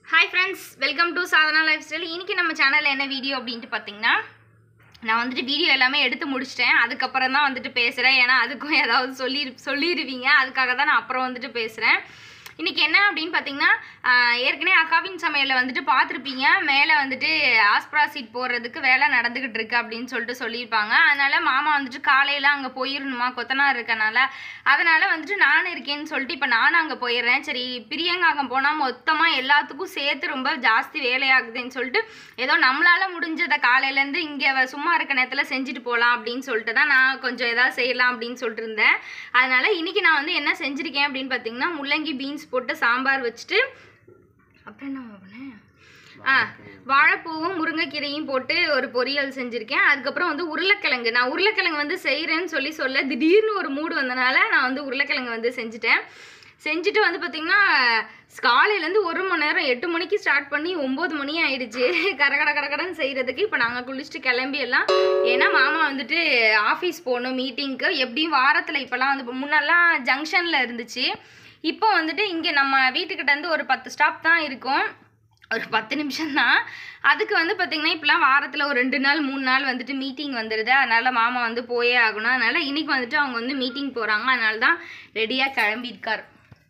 Hi friends welcome to Sadhana lifestyle இன்றைக்கி நம்ம சேனலில் என்ன வீடியோ அப்படின்ட்டு பார்த்தீங்கன்னா நான் வந்துட்டு வீடியோ எல்லாமே எடுத்து முடிச்சிட்டேன் அதுக்கப்புறம் தான் வந்துட்டு பேசுகிறேன் ஏன்னா அதுக்கும் ஏதாவது சொல்லி சொல்லிடுவீங்க அதுக்காக தான் நான் அப்புறம் வந்துட்டு பேசுகிறேன் இன்றைக்கி என்ன அப்படின்னு பார்த்தீங்கன்னா ஆஹ், ஏற்கனவே அக்காவின் சமையலில் வந்துட்டு பார்த்துருப்பீங்க மேலே வந்துட்டு ஆஸ்ப்ரா சீட் போடுறதுக்கு வேலை நடந்துக்கிட்டு இருக்கு அப்படின்னு சொல்லிட்டு சொல்லியிருப்பாங்க அதனால் மாமா வந்துட்டு காலையில் அங்கே போயிடணுமா கொத்தனார் இருக்கனால அதனால் வந்துட்டு நானும் இருக்கேன்னு சொல்லிட்டு இப்போ நானும் அங்கே போயிடுறேன் சரி பிரியங்கா அங்கே போனால் மொத்தமாக எல்லாத்துக்கும் சேர்த்து ரொம்ப ஜாஸ்தி வேலையாகுதுன்னு சொல்லிட்டு ஏதோ நம்மளால் முடிஞ்சதை காலையிலேருந்து இங்கே சும்மா இருக்க நேரத்தில் செஞ்சுட்டு போகலாம் அப்படின்னு சொல்லிட்டு தான் நான் கொஞ்சம் ஏதாவது செய்யலாம் அப்படின்னு சொல்லிட்டு இருந்தேன் அதனால் இன்றைக்கி நான் வந்து என்ன செஞ்சுருக்கேன் அப்படின்னு பார்த்தீங்கன்னா முள்ளங்கி பீன்ஸ் போட்டு சாம்பார் வச்சுட்டு அப்புறம் என்ன பண்ணேன் ஆ வாழைப்பூவும் முருங்கைக்கீரையும் போட்டு ஒரு பொரியல் செஞ்சுருக்கேன் அதுக்கப்புறம் வந்து உருளைக்கிழங்கு நான் உருளைக்கிழங்கு வந்து செய்கிறேன்னு சொல்லி சொல்ல திடீர்னு ஒரு மூடு வந்தனால நான் வந்து உருளைக்கிழங்கு வந்து செஞ்சுட்டேன் செஞ்சுட்டு வந்து பார்த்திங்கன்னா காலையிலேருந்து ஒரு மணி நேரம் எட்டு மணிக்கு ஸ்டார்ட் பண்ணி ஒம்பது மணி ஆயிடுச்சு கரகட கடகடன்னு செய்கிறதுக்கு இப்போ நாங்கள் குளிச்சுட்டு கிளம்பி எல்லாம் ஏன்னா மாமா வந்துட்டு ஆஃபீஸ் போகணும் மீட்டிங்க்கு எப்படியும் வாரத்தில் இப்போல்லாம் வந்து இப்ப முன்னெல்லாம் ஜங்ஷனில் இருந்துச்சு இப்போ வந்துட்டு இங்கே நம்ம வீட்டுக்கிட்ட இருந்து ஒரு பத்து ஸ்டாப் தான் இருக்கும் ஒரு பத்து நிமிஷம் தான் அதுக்கு வந்து பார்த்திங்கன்னா இப்போலாம் வாரத்தில் ஒரு ரெண்டு நாள் மூணு நாள் வந்துட்டு மீட்டிங் வந்துடுது அதனால் மாமா வந்து போயே ஆகணும் அதனால் இன்றைக்கி வந்துட்டு அவங்க வந்து மீட்டிங் போகிறாங்க அதனால தான் ரெடியாக கிளம்பியிருக்கார்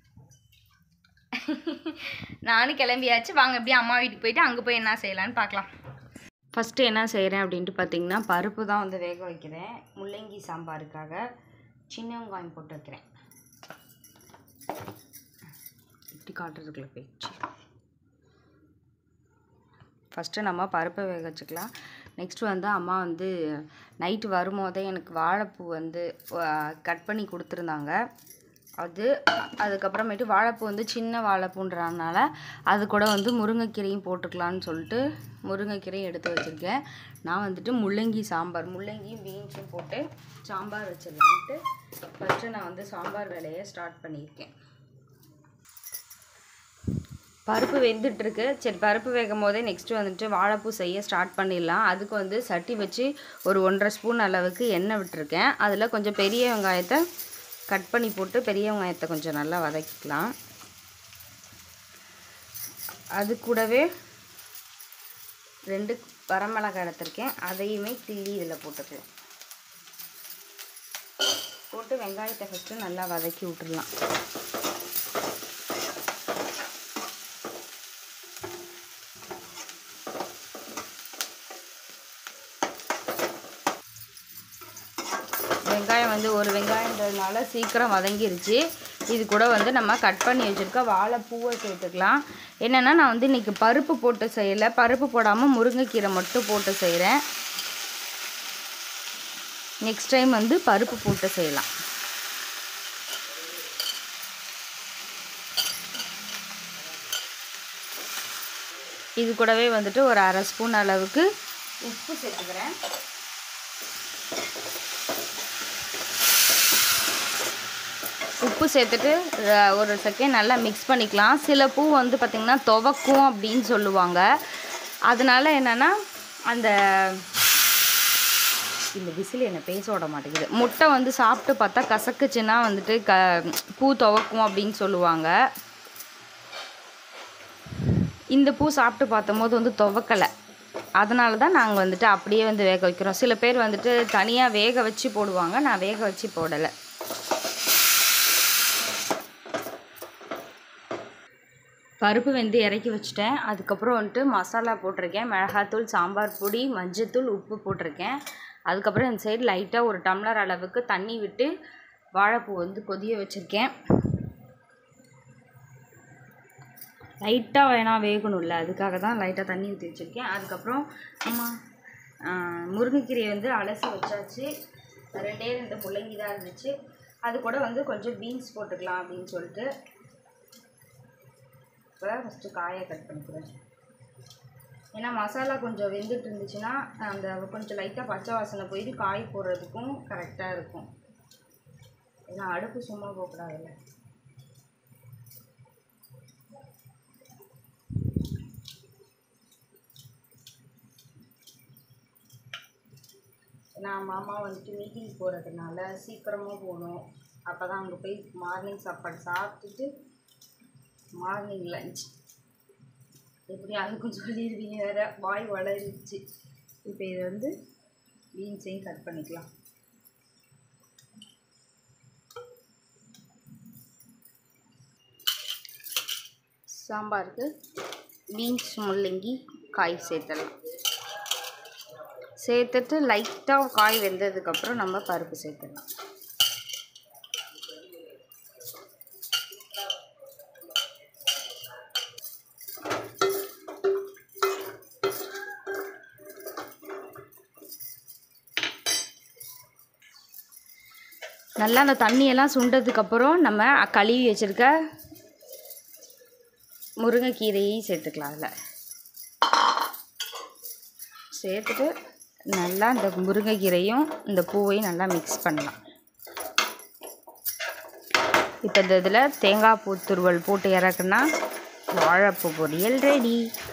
நானும் கிளம்பியாச்சு வாங்க எப்படியும் அம்மா வீட்டுக்கு போயிட்டு அங்கே போய் என்ன செய்யலான்னு பார்க்கலாம் ஃபஸ்ட்டு என்ன செய்கிறேன் அப்படின்ட்டு பார்த்தீங்கன்னா பருப்பு தான் வந்து வேக வைக்கிறேன் முள்ளங்கி சாம்பாருக்காக சின்ன வெங்காயம் போட்டு வைக்கிறேன் இப்படி காட்டுறதுக்குள்ள போயிடுச்சு ஃபஸ்ட்டு நம்ம பருப்பை வேக வச்சுக்கலாம் நெக்ஸ்ட் வந்து அம்மா வந்து நைட்டு வரும்போதே எனக்கு வாழைப்பூ வந்து கட் பண்ணி கொடுத்துருந்தாங்க அது அதுக்கப்புறமேட்டு வாழைப்பூ வந்து சின்ன வாழைப்பூன்றதுனால அது கூட வந்து முருங்கைக்கீரையும் போட்டுக்கலான்னு சொல்லிட்டு முருங்கைக்கீரையும் எடுத்து வச்சுருக்கேன் நான் வந்துட்டு முள்ளங்கி சாம்பார் முள்ளங்கியும் பீன்ஸும் போட்டு சாம்பார் வச்சிடலான்ட்டு ஃபஸ்ட்டு நான் வந்து சாம்பார் வேலையை ஸ்டார்ட் பண்ணியிருக்கேன் பருப்பு வெந்துட்டுருக்கு சரி பருப்பு வேகும் போதே நெக்ஸ்ட்டு வந்துட்டு வாழைப்பூ செய்ய ஸ்டார்ட் பண்ணிடலாம் அதுக்கு வந்து சட்டி வச்சு ஒரு ஒன்றரை ஸ்பூன் அளவுக்கு எண்ணெய் விட்டுருக்கேன் அதில் கொஞ்சம் பெரிய வெங்காயத்தை கட் பண்ணி போட்டு பெரிய வெங்காயத்தை கொஞ்சம் நல்லா வதக்கிக்கலாம் அது கூடவே ரெண்டு வரமிளகாய் எடுத்திருக்கேன் அதையுமே கிள்ளி இதில் போட்டுக்கலாம் போட்டு வெங்காயத்தை ஃபஸ்ட்டு நல்லா வதக்கி விட்டுடலாம் வெங்காயம் வந்து ஒரு வெங்காயன்றதுனால சீக்கிரம் வதங்கிருச்சு இது கூட வந்து நம்ம கட் பண்ணி வச்சுருக்க வாழைப்பூவை சேர்த்துக்கலாம் என்னென்னா நான் வந்து இன்றைக்கி பருப்பு போட்டு செய்யலை பருப்பு போடாமல் முருங்கைக்கீரை மட்டும் போட்டு செய்கிறேன் நெக்ஸ்ட் டைம் வந்து பருப்பு போட்டு செய்யலாம் இது கூடவே வந்துட்டு ஒரு அரை ஸ்பூன் அளவுக்கு உப்பு சேர்த்துக்கிறேன் உப்பு சேர்த்துட்டு ர- ஒரு செகண்ட் நல்லா மிக்ஸ் பண்ணிக்கலாம் சில பூ வந்து பார்த்திங்கன்னா துவக்கும் அப்படின்னு சொல்லுவாங்க அதனால என்னென்னா அந்த இந்த விசில் என்னை பேச விட மாட்டேங்குது முட்டை வந்து சாப்பிட்டு பார்த்தா கசக்குச்சுன்னா வந்துட்டு க பூ துவக்கும் அப்படின்னு சொல்லுவாங்க இந்த பூ சாப்பிட்டு பார்த்தம்போது வந்து துவக்கலை அதனால தான் நாங்கள் வந்துட்டு அப்படியே வந்து வேக வைக்கிறோம் சில பேர் வந்துட்டு தனியாக வேக வச்சு போடுவாங்க நான் வேக வச்சு போடலை பருப்பு வெந்து இறக்கி வச்சுட்டேன் அதுக்கப்புறம் வந்துட்டு மசாலா போட்டிருக்கேன் மிளகாத்தூள் சாம்பார் பொடி மஞ்சத்தூள் உப்பு போட்டிருக்கேன் அதுக்கப்புறம் இந்த சைடு லைட்டாக ஒரு டம்ளர் அளவுக்கு தண்ணி விட்டு வாழைப்பூ வந்து கொதிய வச்சுருக்கேன் லைட்டாக வேணா வேகணும்ல அதுக்காக தான் லைட்டாக தண்ணி ஊற்றி வச்சுருக்கேன் அதுக்கப்புறம் ஆமாம் முருங்கைக்கீரையை வந்து அலசி வச்சாச்சு ரெண்டே ரெண்டு முள்ளங்கி தான் இருந்துச்சு அது கூட வந்து கொஞ்சம் பீன்ஸ் போட்டுக்கலாம் அப்படின்னு சொல்லிட்டு இப்போ ஃபஸ்ட்டு காயை கட் பண்ணிக்கிறேன் ஏன்னா மசாலா கொஞ்சம் வெந்துட்டு இருந்துச்சுன்னா அந்த கொஞ்சம் லைட்டாக பச்சை வாசனை போயிட்டு காய் போடுறதுக்கும் கரெக்டாக இருக்கும் ஏன்னா அடுப்பு சும்மா போகக்கூடாதுல்ல நான் மாமா வந்துட்டு மீட்டிங் போகிறதுனால சீக்கிரமாக போகணும் அப்போ தான் அங்கே போய் மார்னிங் சாப்பாடு சாப்பிட்டுட்டு மார்னிங் லஞ்ச் எப்படி அதுக்கும் சொல்லிடுவீங்க வேற வாய் வளரிச்சு இப்போ இதை வந்து பீன்ஸையும் கட் பண்ணிக்கலாம் சாம்பாருக்கு பீன்ஸ் முள்ளங்கி காய் சேர்த்துடலாம் சேர்த்துட்டு லைட்டாக காய் வெந்ததுக்கப்புறம் நம்ம பருப்பு சேர்த்துடலாம் நல்லா அந்த தண்ணியெல்லாம் சுண்டதுக்கப்புறம் நம்ம கழுவி வச்சுருக்க முருங்கைக்கீரையும் சேர்த்துக்கலாம் அதில் சேர்த்துட்டு நல்லா இந்த முருங்கைக்கீரையும் இந்த பூவையும் நல்லா மிக்ஸ் பண்ணலாம் இப்போ இந்த இதில் தேங்காய் பூ துருவல் போட்டு இறக்குனா வாழைப்பூ பொரியல் ரெடி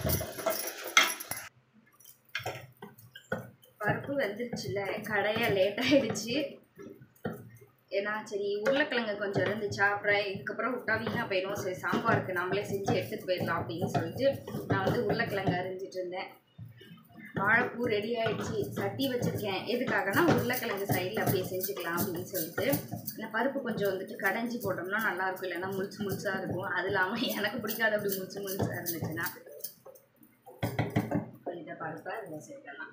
பருப்பு வெந்துருச்சுல கடைய லேட் ஆயிடுச்சு ஏன்னா சரி உருளைக்கிழங்கு கொஞ்சம் இருந்துச்சா அப்புறம் இதுக்கப்புறம் விட்டா வீணாக போயிடும் சரி சாம்பாருக்கு நம்மளே செஞ்சு எடுத்துகிட்டு போயிடலாம் அப்படின்னு சொல்லிட்டு நான் வந்து உருளைக்கிழங்கு அரிஞ்சிட்டு இருந்தேன் வாழைப்பூ ரெடி ஆயிடுச்சு சட்டி வச்சுருக்கேன் எதுக்காகனா உருளைக்கிழங்கு சைடில் அப்படியே செஞ்சுக்கலாம் அப்படின்னு சொல்லிட்டு இந்த பருப்பு கொஞ்சம் வந்துட்டு கடைஞ்சி போட்டோம்னா நல்லாயிருக்கும் இல்லைன்னா முழிச்சு முழிச்சாக இருக்கும் அது இல்லாமல் எனக்கு பிடிக்காத அப்படி முழிச்சு முழிச்சாக இருந்துச்சுன்னா இப்போ இந்த பருப்பை அதில் சேர்க்கலாம்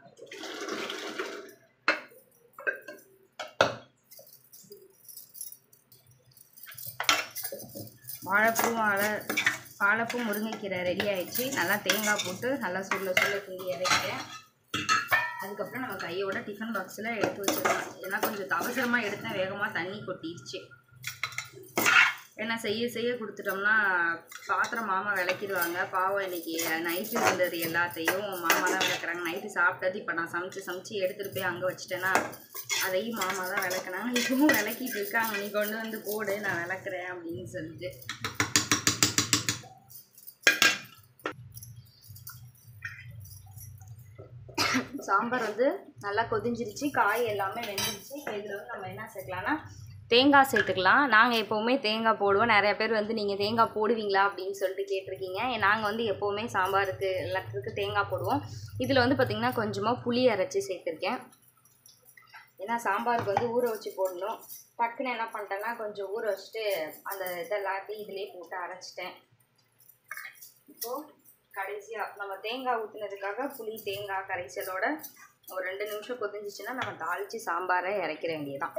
வாழைப்பூ வாழை வாழைப்பூ முருங்கைக்கீரை ரெடி ஆயிடுச்சு நல்லா தேங்காய் போட்டு நல்லா சுள்ள சுள்ள கிண்டி இறக்கிட்டேன் அதுக்கப்புறம் நம்ம கையோட டிஃபன் பாக்ஸில் எடுத்து வச்சிடலாம் ஏன்னா கொஞ்சம் அவசரமாக எடுத்தேன் வேகமாக தண்ணி கொட்டிடுச்சு ஏன்னா செய்ய செய்ய கொடுத்துட்டோம்னா பாத்திரம் மாமா விளக்கிடுவாங்க பாவம் இன்னைக்கு நைட்டு இருந்தது எல்லாத்தையும் மாமா தான் விளக்குறாங்க நைட்டு சாப்பிட்டது இப்போ நான் சமைச்சு சமைச்சு எடுத்துகிட்டு போய் அங்கே வச்சுட்டேன்னா அதையும் மாமா தான் விளக்குனாங்க இப்பவும் விளக்கிட்டு இருக்காங்க நீ கொண்டு வந்து போடு நான் விளக்குறேன் அப்படின்னு சொல்லிட்டு சாம்பார் வந்து நல்லா கொதிஞ்சிருச்சு காய் எல்லாமே வெந்துருச்சு இப்போ இதில் வந்து நம்ம என்ன சேர்க்கலாம்னா தேங்காய் சேர்த்துக்கலாம் நாங்கள் எப்போவுமே தேங்காய் போடுவோம் நிறைய பேர் வந்து நீங்கள் தேங்காய் போடுவீங்களா அப்படின்னு சொல்லிட்டு கேட்டிருக்கீங்க நாங்கள் வந்து எப்போவுமே சாம்பாருக்கு எல்லாத்துக்கும் தேங்காய் போடுவோம் இதில் வந்து பார்த்திங்கன்னா கொஞ்சமாக புளி அரைச்சி சேர்த்துருக்கேன் ஏன்னா சாம்பாருக்கு வந்து ஊற வச்சு போடணும் டக்குன்னு என்ன பண்ணிட்டேன்னா கொஞ்சம் ஊற வச்சுட்டு அந்த இதெல்லாத்தையும் இதிலே போட்டு அரைச்சிட்டேன் இப்போது கடைசியாக நம்ம தேங்காய் ஊற்றுனதுக்காக புளி தேங்காய் கரைசலோட ஒரு ரெண்டு நிமிஷம் கொதிஞ்சிச்சுன்னா நம்ம தாளித்து சாம்பாரை இறக்கிற வேண்டியதான்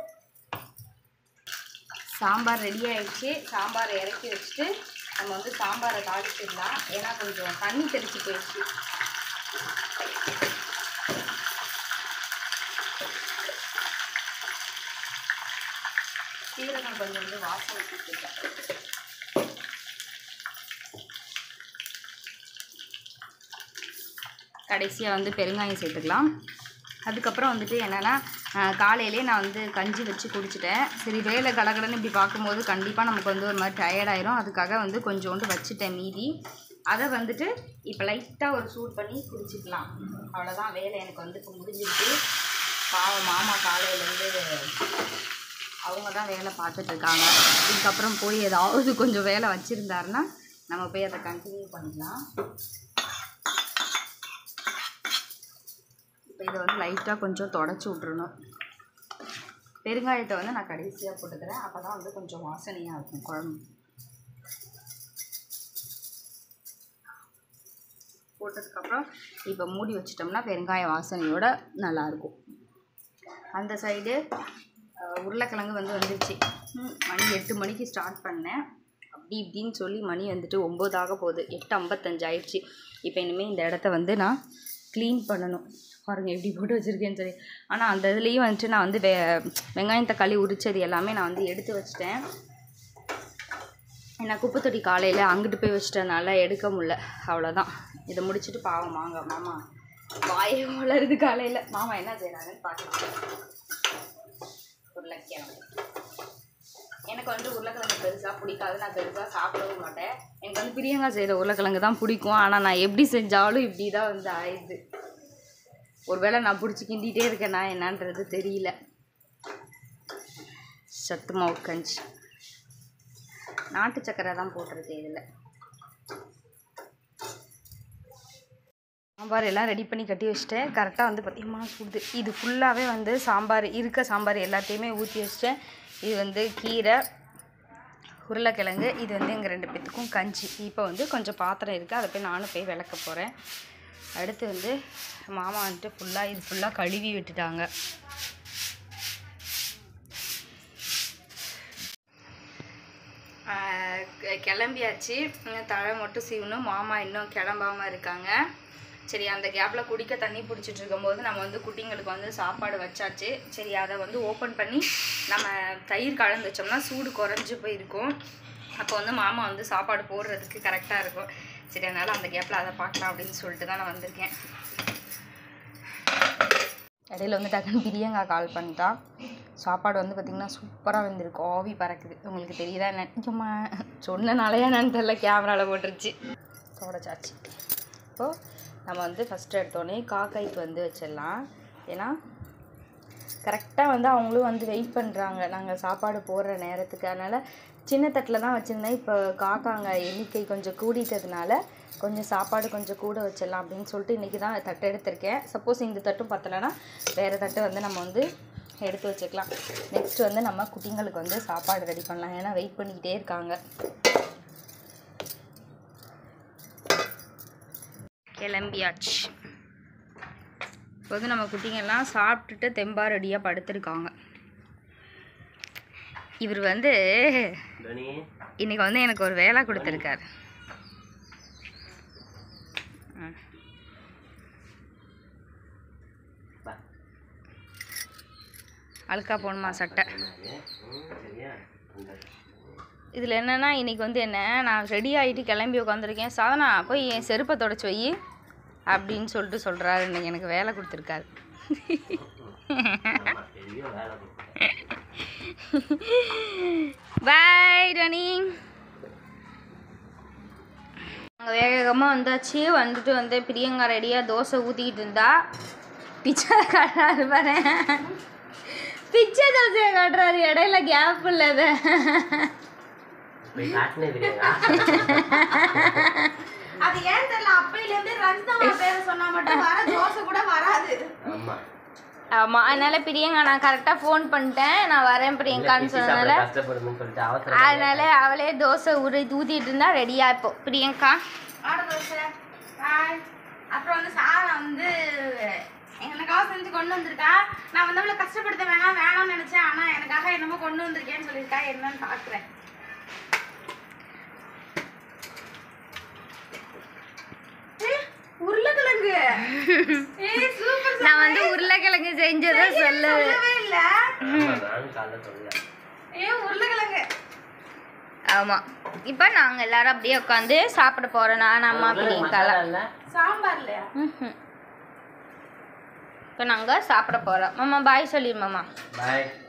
சாம்பார் ரெடி ஆயிடுச்சு சாம்பாரை இறக்கி வச்சுட்டு நம்ம வந்து சாம்பாரை தாளிச்சிடலாம் ஏன்னா கொஞ்சம் தண்ணி தெளிச்சு போயிடுச்சு சீரகம் கொஞ்சம் வந்து வாசம் வச்சுருக்கேன் கடைசியாக வந்து பெருங்காயம் சேர்த்துக்கலாம் அதுக்கப்புறம் வந்துட்டு என்னென்னா காலையிலே நான் வந்து கஞ்சி வச்சு குடிச்சிட்டேன் சரி வேலை கடகடன்னு இப்படி பார்க்கும்போது கண்டிப்பாக நமக்கு வந்து ஒரு மாதிரி டயர்டாயிரும் அதுக்காக வந்து கொஞ்சோண்டு வச்சுட்டேன் மீதி அதை வந்துட்டு இப்போ லைட்டாக ஒரு சூட் பண்ணி குடிச்சிக்கலாம் அவ்வளோதான் வேலை எனக்கு வந்து இப்போ முடிஞ்சிருக்கு பாவம் மாமா காலையிலேருந்து அவங்க தான் வேலை பார்த்துட்ருக்காங்க இதுக்கப்புறம் போய் ஏதாவது கொஞ்சம் வேலை வச்சுருந்தாருன்னா நம்ம போய் அதை கண்டினியூ பண்ணிக்கலாம் இப்போ இதை வந்து லைட்டாக கொஞ்சம் தொடச்சி விட்றணும் பெருங்காயத்தை வந்து நான் கடைசியாக போட்டுக்கிறேன் அப்போ தான் வந்து கொஞ்சம் வாசனையாக இருக்கும் குழம்பு போட்டதுக்கப்புறம் இப்போ மூடி வச்சிட்டோம்னா பெருங்காய வாசனையோட நல்லாயிருக்கும் அந்த சைடு உருளைக்கிழங்கு வந்து வந்துருச்சு ம், மணி எட்டு மணிக்கு ஸ்டார்ட் பண்ணேன் அப்படி இப்படின்னு சொல்லி மணி வந்துட்டு ஒம்போதாக போகுது எட்டு ஐம்பத்தஞ்சு ஆயிடுச்சு இப்போ இனிமேல் இந்த இடத்த வந்து நான் க்ளீன் பண்ணணும் பாருங்க எப்படி போட்டு வச்சுருக்கேன்னு சொல்லி ஆனால் அந்த இதுலேயும் வந்துட்டு நான் வந்து வெ வெங்காயம் தக்காளி உரிச்சது எல்லாமே நான் வந்து எடுத்து வச்சிட்டேன் ஏன்னா குப்பைத்தொட்டி காலையில் அங்கிட்டு போய் வச்சிட்டனால எடுக்க முடில அவ்வளோதான் இதை முடிச்சுட்டு பாவம் வாங்க மாமா வாயே வளருது காலையில் மாமா என்ன செய்கிறாங்கன்னு பார்க்கலாம் உருளைக்கிழங்கு எனக்கு வந்து உருளைக்கிழங்கு பெருசாக பிடிக்காது நான் பெருசாக சாப்பிடவும் மாட்டேன் எனக்கு வந்து பிரியங்கா செய்கிற உருளைக்கிழங்கு தான் பிடிக்கும் ஆனால் நான் எப்படி செஞ்சாலும் இப்படி தான் வந்து ஆயிடுது ஒருவேளை நான் பிடிச்சி கிண்டிகிட்டே இருக்கேனா என்னன்றது தெரியல சத்து மாவு கஞ்சி நாட்டு சக்கரை தான் போட்டிருக்கேன் இதில் சாம்பார் எல்லாம் ரெடி பண்ணி கட்டி வச்சிட்டேன் கரெக்டாக வந்து பார்த்தீங்கன்னா சுடுது இது ஃபுல்லாகவே வந்து சாம்பார் இருக்க சாம்பார் எல்லாத்தையுமே ஊற்றி வச்சிட்டேன் இது வந்து கீரை உருளைக்கிழங்கு இது வந்து எங்கள் ரெண்டு பேத்துக்கும் கஞ்சி இப்போ வந்து கொஞ்சம் பாத்திரம் இருக்குது அதை போய் நானும் போய் விளக்க போகிறேன் அடுத்து வந்து மாமா வந்துட்டு ஃபுல்லாக இது ஃபுல்லாக கழுவி விட்டுட்டாங்க ஆஹ் கி- கிளம்பியாச்சு இன்னும் தழை மட்டும் சீவணும் மாமா இன்னும் கிளம்பாம இருக்காங்க சரி அந்த கேப்பில் குடிக்க தண்ணி பிடிச்சிட்டு இருக்கும்போது நம்ம வந்து குட்டிங்களுக்கு வந்து சாப்பாடு வச்சாச்சு சரி அதை வந்து ஓப்பன் பண்ணி நம்ம தயிர் கலந்து வச்சோம்னா சூடு குறைஞ்சி போயிருக்கும் அப்போ வந்து மாமா வந்து சாப்பாடு போடுறதுக்கு கரெக்டாக இருக்கும் சரி அதனால் அந்த கேப்பில் அதை பார்க்கலாம் அப்படின்னு சொல்லிட்டு தான் நான் வந்திருக்கேன் இடையில வந்து டக்குன்னு பிரியங்கா கால் பண்ணிட்டா சாப்பாடு வந்து பார்த்திங்கன்னா சூப்பராக வந்திருக்கு ஆவி பறக்குது உங்களுக்கு தெரியுதா என்ன சும்மா சொன்னனாலயா என்னன்னு தெரியல கேமராவில் போட்டுருச்சு சோட சாச்சு இப்போது நம்ம வந்து ஃபஸ்ட்டு எடுத்தோடனே காக்காய்க்கு வந்து வச்சிடலாம் ஏன்னா கரெக்டாக வந்து அவங்களும் வந்து வெயிட் பண்ணுறாங்க நாங்கள் சாப்பாடு போடுற நேரத்துக்கு அதனால் சின்ன தட்டில் தான் வச்சுருந்தேன் இப்போ காக்காங்க எண்ணிக்கை கொஞ்சம் கூடிட்டதுனால கொஞ்சம் சாப்பாடு கொஞ்சம் கூட வச்சிடலாம் அப்படின்னு சொல்லிட்டு இன்றைக்கி தான் தட்டு எடுத்திருக்கேன் சப்போஸ் இந்த தட்டும் பத்தலைன்னா வேறு தட்டு வந்து நம்ம வந்து எடுத்து வச்சுக்கலாம் நெக்ஸ்ட் வந்து நம்ம குட்டிங்களுக்கு வந்து சாப்பாடு ரெடி பண்ணலாம் ஏன்னா வெயிட் பண்ணிக்கிட்டே இருக்காங்க கிளம்பியாச்சு இப்போ வந்து நம்ம குட்டிங்கெல்லாம் சாப்பிட்டுட்டு தெம்பா ரெடியாக படுத்திருக்காங்க இவர் வந்து தனி இன்னைக்கு வந்து எனக்கு ஒரு வேலை கொடுத்துருக்காரு ம். பா அழுக்கா போகணுமா சட்டை ம், சரியா இந்த இதில் என்னென்னா இன்னைக்கு வந்து என்ன நான் ரெடி ஆகிட்டு கிளம்பி உட்காந்துருக்கேன் சாதனா போய் என் செருப்பை தொடச்சி வை அப்படின்னு சொல்லிட்டு சொல்கிறாரு இன்னைக்கு எனக்கு வேலை கொடுத்துருக்காரு ஆமா, பெரிய வேலை கொடுத்தேன் பாய் டனி நாங்கள் வேக வேகமாக வந்தாச்சு வந்துட்டு வந்து பிரியங்கா ரெடியாக தோசை ஊற்றிக்கிட்டு இருந்தா பிச்சை காட்டுறாரு பாரு பிச்சை தோசையை காட்டுறாரு இடையில கேப் இல்லாத போய் காட்டினே தெரியுங்களா அது ஏன் தெரியல அப்பையில இருந்து ரஞ்சிதமா பேர சொன்னா மட்டும் வர தோசை கூட வராது ஆமா ஆமாம் அதனால பிரியங்கா நான் கரெக்டாக ஃபோன் பண்ணிட்டேன் நான் வரேன் பிரியங்கான்னு பிச்சு சொன்னனால சாப்பிட கஷ்டப்படணும்னு சொல்லிட்டு அவசரம் அதனால அவளே தோசை ஊறி ஊற்றிட்டு இருந்தா ரெடியா இப்போ பிரியங்கா ஆட தோசை பாய் அப்புறம் வந்து சாதனை வந்து எனக்காக செஞ்சு கொண்டு வந்திருக்கா நான் வந்து அவளை கஷ்டப்படுத்த வேணாம் வேணாம்னு நினைச்சேன் ஆனா எனக்காக என்னமோ கொண்டு வந்திருக்கேன்னு சொல்லியிருக்கா என்னன்னு பாக்குறேன் ஏய், உருளைக்கிழங்கு ஏய் சூப்பர் நான் வந்து உருளைக்கிழங்கு செஞ்சதை சொல்ல சொல்லவே இல்ல ஆமா, நானும் காலைல சொல்லல ஏய் உருளைக்கிழங்கு ஆமாம் இப்போ நாங்கள் எல்லாரும் அப்படியே உட்காந்து சாப்பிட போகிறோம் நான் அம்மா மசாலா பிரியங்காலாம் இல்ல சாம்பார் இல்லையா இப்போ நாங்கள் சாப்பிட போகிறோம் மாமா பாய் சொல்லிடு மாமா பாய்